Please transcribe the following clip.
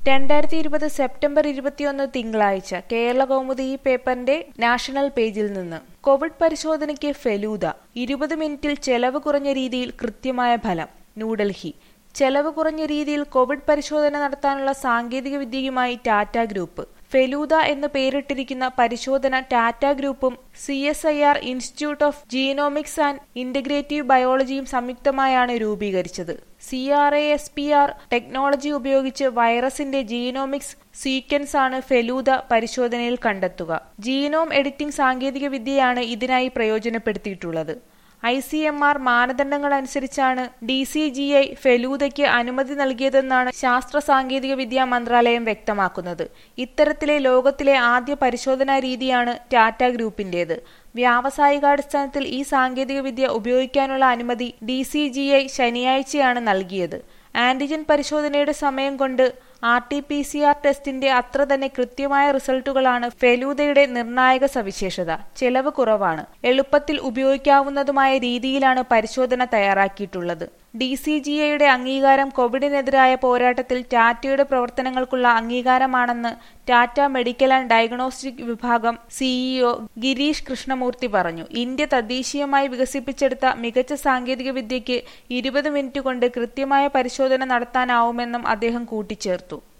രണ്ടായിരത്തി ഇരുപത് സെപ്റ്റംബർ ഇരുപത്തിയൊന്ന് തിങ്കളാഴ്ച കേരള കൗമുദി ഈ പേപ്പറിന്റെ നാഷണൽ പേജിൽ നിന്ന് കോവിഡ് പരിശോധനയ്ക്ക് ഫെലൂദ ഇരുപത് മിനിറ്റിൽ ചെലവ് കുറഞ്ഞ രീതിയിൽ കൃത്യമായ ഫലം ന്യൂഡൽഹി ചെലവ് കുറഞ്ഞ രീതിയിൽ കോവിഡ് പരിശോധന നടത്താനുള്ള സാങ്കേതിക വിദ്യയുമായി ടാറ്റ ഗ്രൂപ്പ് ഫെലൂദ എന്ന് പേരിട്ടിരിക്കുന്ന പരിശോധന ടാറ്റ ഗ്രൂപ്പും C S I R institute of genomics and integrative ബയോളജിയും സംയുക്തമായാണ് രൂപീകരിച്ചത് C R A S P R technology ഉപയോഗിച്ച് വൈറസിന്റെ ജീനോമിക്സ് സീക്വൻസ് ആണ് ഫെലൂദ പരിശോധനയിൽ കണ്ടെത്തുക ജീനോം എഡിറ്റിംഗ് സാങ്കേതിക വിദ്യയാണ് ഇതിനായി പ്രയോജനപ്പെടുത്തിയിട്ടുള്ളത് ഐ സി എം ആർ മാനദണ്ഡങ്ങൾ അനുസരിച്ചാണ് ഡി സി ജി ഐ ഫെലൂദയ്ക്ക് അനുമതി നൽകിയതെന്നാണ് ശാസ്ത്ര സാങ്കേതിക വിദ്യാ മന്ത്രാലയം വ്യക്തമാക്കുന്നത് ഇത്തരത്തിലെ ലോകത്തിലെ ആദ്യ പരിശോധനാ രീതിയാണ് ടാറ്റ ഗ്രൂപ്പിന്റേത് വ്യാവസായികാടിസ്ഥാനത്തിൽ ഈ സാങ്കേതിക വിദ്യ ഉപയോഗിക്കാനുള്ള അനുമതി ഡി സി ജി ഐ ശനിയാഴ്ചയാണ് നൽകിയത് ആന്റിജൻ പരിശോധനയുടെ സമയം കൊണ്ട് R T P C R ടെസ്റ്റിന്റെ അത്ര തന്നെ കൃത്യമായ റിസൾട്ടുകളാണ് ഫെലൂദയുടെ നിർണായക സവിശേഷത ചെലവ് കുറവാണ് എളുപ്പത്തിൽ ഉപയോഗിക്കാവുന്നതുമായ രീതിയിലാണ് പരിശോധന തയ്യാറാക്കിയിട്ടുള്ളത് ഡി സി ജി എയുടെ അംഗീകാരം കോവിഡിനെതിരായ പോരാട്ടത്തിൽ ടാറ്റയുടെ പ്രവർത്തനങ്ങൾക്കുള്ള അംഗീകാരമാണെന്ന് ടാറ്റ മെഡിക്കൽ ആൻഡ് ഡയഗ്നോസ്റ്റിക് വിഭാഗം സിഇഒ ഗിരീഷ് കൃഷ്ണമൂർത്തി പറഞ്ഞു ഇന്ത്യ തദ്ദേശീയമായി വികസിപ്പിച്ചെടുത്ത മികച്ച സാങ്കേതിക വിദ്യയ്ക്ക് ഇരുപത് മിനിറ്റ് കൊണ്ട് കൃത്യമായ പരിശോധന നടത്താനാവുമെന്നും അദ്ദേഹം കൂട്ടിച്ചേർത്തു